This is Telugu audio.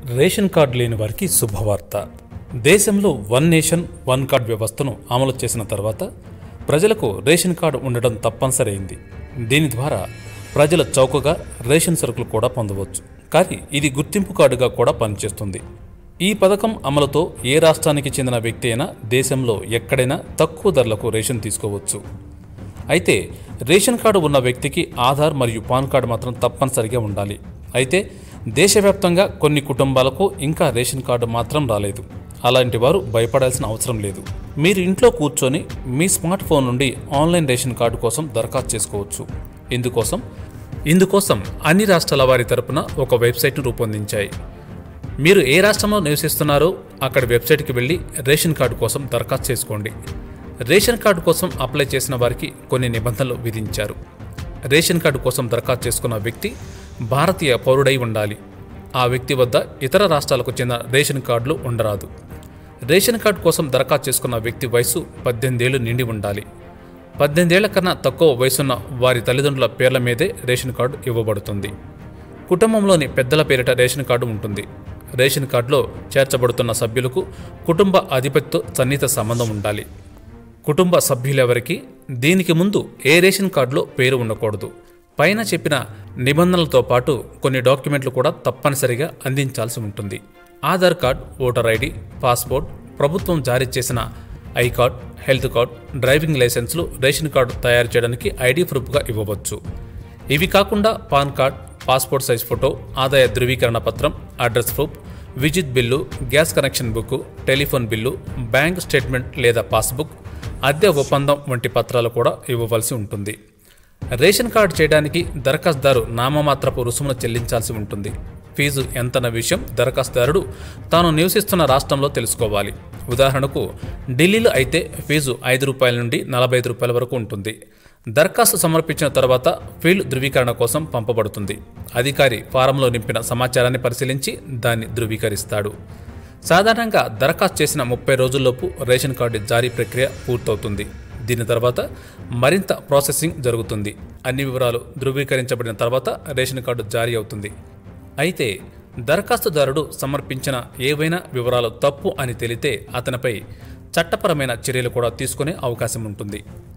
రేషన్ కార్డు లేని వారికి శుభవార్త దేశంలో వన్ నేషన్ వన్ కార్డ్ వ్యవస్థను అమలు చేసిన తర్వాత ప్రజలకు రేషన్ కార్డు ఉండడం తప్పనిసరి అయింది దీని ద్వారా ప్రజలు చౌకగా రేషన్ సరుకులు కూడా పొందవచ్చు కానీ ఇది గుర్తింపు కార్డుగా కూడా పనిచేస్తుంది ఈ పథకం అమలుతో ఏ రాష్ట్రానికి చెందిన వ్యక్తి అయినా దేశంలో ఎక్కడైనా తక్కువ ధరలకు రేషన్ తీసుకోవచ్చు అయితే రేషన్ కార్డు ఉన్న వ్యక్తికి ఆధార్ మరియు పాన్ కార్డు మాత్రం తప్పనిసరిగా ఉండాలి అయితే దేశవ్యాప్తంగా కొన్ని కుటుంబాలకు ఇంకా రేషన్ కార్డు మాత్రం రాలేదు అలాంటి వారు భయపడాల్సిన అవసరం లేదు మీరు ఇంట్లో కూర్చొని మీ స్మార్ట్ ఫోన్ నుండి ఆన్లైన్ రేషన్ కార్డు కోసం దరఖాస్తు చేసుకోవచ్చు ఇందుకోసం ఇందుకోసం అన్ని రాష్ట్రాల వారి తరపున ఒక వెబ్సైట్ను రూపొందించాయి మీరు ఏ రాష్ట్రంలో నివసిస్తున్నారో అక్కడి వెబ్సైట్కి వెళ్ళి రేషన్ కార్డు కోసం దరఖాస్తు చేసుకోండి రేషన్ కార్డు కోసం అప్లై చేసిన వారికి కొన్ని నిబంధనలు విధించారు రేషన్ కార్డు కోసం దరఖాస్తు చేసుకున్న వ్యక్తి భారతీయ పౌరుడై ఉండాలి ఆ వ్యక్తి వద్ద ఇతర రాష్ట్రాలకు చెందిన రేషన్ కార్డులు ఉండరాదు రేషన్ కార్డు కోసం దరఖాస్తు చేసుకున్న వ్యక్తి వయసు పద్దెనిమిదేళ్లు నిండి ఉండాలి పద్దెనిమిదేళ్ల కన్నా తక్కువ వయసున్న వారి తల్లిదండ్రుల పేర్ల మీదే రేషన్ కార్డు ఇవ్వబడుతుంది కుటుంబంలోని పెద్దల పేరిట రేషన్ కార్డు ఉంటుంది రేషన్ కార్డులో చేర్చబడుతున్న సభ్యులకు కుటుంబ అధిపతితో సన్నిహిత సంబంధం ఉండాలి కుటుంబ సభ్యులెవరికి దీనికి ముందు ఏ రేషన్ కార్డులో పేరు ఉండకూడదు పైన చెప్పిన నిబంధనలతో పాటు కొన్ని డాక్యుమెంట్లు కూడా తప్పనిసరిగా అందించాల్సి ఉంటుంది Aadhaar card voter ID passport ప్రభుత్వం జారీ చేసిన I card health card driving లైసెన్సులు రేషన్ కార్డు తయారు చేయడానికి ఐడి ప్రూఫ్గా ఇవ్వవచ్చు ఇవి కాకుండా PAN card passport size photo ఆదాయ ధృవీకరణ పత్రం అడ్రస్ ప్రూఫ్ విద్యుత్ bill gas connection book telephone bill bank statement లేదా పాస్బుక్ అద్దె ఒప్పందం వంటి పత్రాలు కూడా ఇవ్వవలసి ఉంటుంది రేషన్ కార్డు చేయడానికి దరఖాస్తుదారు నామమాత్రపు రుసుమును చెల్లించాల్సి ఉంటుంది ఫీజు ఎంతన్న విషయం దరఖాస్తుదారుడు తాను నివసిస్తున్న రాష్ట్రంలో తెలుసుకోవాలి ఉదాహరణకు ఢిల్లీలో అయితే ఫీజు ఐదు రూపాయల నుండి నలభై ఐదు రూపాయల వరకు ఉంటుంది దరఖాస్తు సమర్పించిన తర్వాత ఫీల్డ్ ధృవీకరణ కోసం పంపబడుతుంది అధికారి ఫారంలో నింపిన సమాచారాన్ని పరిశీలించి దాన్ని ధృవీకరిస్తాడు సాధారణంగా దరఖాస్తు చేసిన ముప్పై రోజుల్లోపు రేషన్ కార్డు జారీ ప్రక్రియ పూర్తవుతుంది దీని తర్వాత మరింత ప్రాసెసింగ్ జరుగుతుంది అన్ని వివరాలు ధృవీకరించబడిన తర్వాత రేషన్ కార్డు జారీ అవుతుంది అయితే దరఖాస్తుదారుడు సమర్పించిన ఏవైనా వివరాలు తప్పు అని తెలితే అతనిపై చట్టపరమైన చర్యలు కూడా తీసుకునే అవకాశం ఉంటుంది